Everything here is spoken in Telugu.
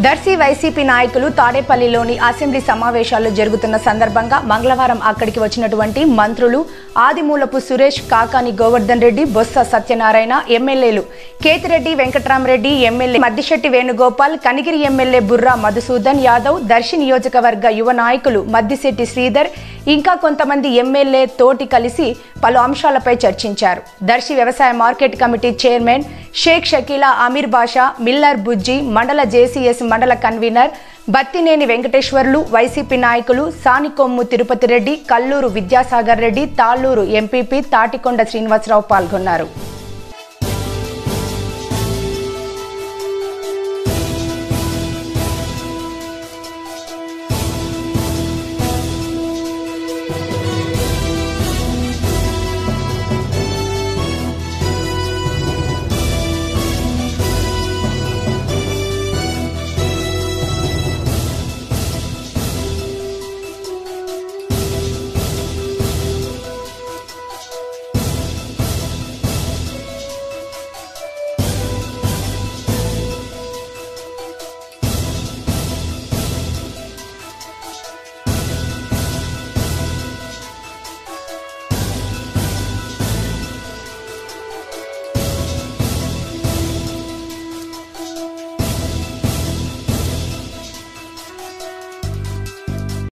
దర్శి వైసీపీ నాయకులు తాడేపల్లిలోని అసెంబ్లీ సమావేశాలు జరుగుతున్న సందర్భంగా మంగళవారం అక్కడికి వచ్చినటువంటి మంత్రులు ఆదిమూలపు సురేష్ కాకాని గోవర్ధన్ రెడ్డి బొత్స సత్యనారాయణ ఎమ్మెల్యేలు కేతిరెడ్డి వెంకట్రామరెడ్డి ఎమ్మెల్యే మద్దిశెట్టి వేణుగోపాల్ కనిగిరి ఎమ్మెల్యే బుర్రా మధుసూదన్ యాదవ్ దర్శి నియోజకవర్గ యువ నాయకులు మద్దిశెట్టి శ్రీధర్ ఇంకా కొంతమంది ఎమ్మెల్యే తోటి కలిసి పలు అంశాలపై చర్చించారు దర్శి వ్యవసాయ market committee chairman Sheikh Shakeela Ameer Basha miller Bujji మండల జేసీఎస్ మండల కన్వీనర్ బత్తినేని వెంకటేశ్వర్లు వైసీపీ నాయకులు సానికొమ్ము తిరుపతి రెడ్డి కల్లూరు విద్యాసాగర్ రెడ్డి తాళ్లూరు ఎంపీపీ తాటికొండ శ్రీనివాసరావు పాల్గొన్నారు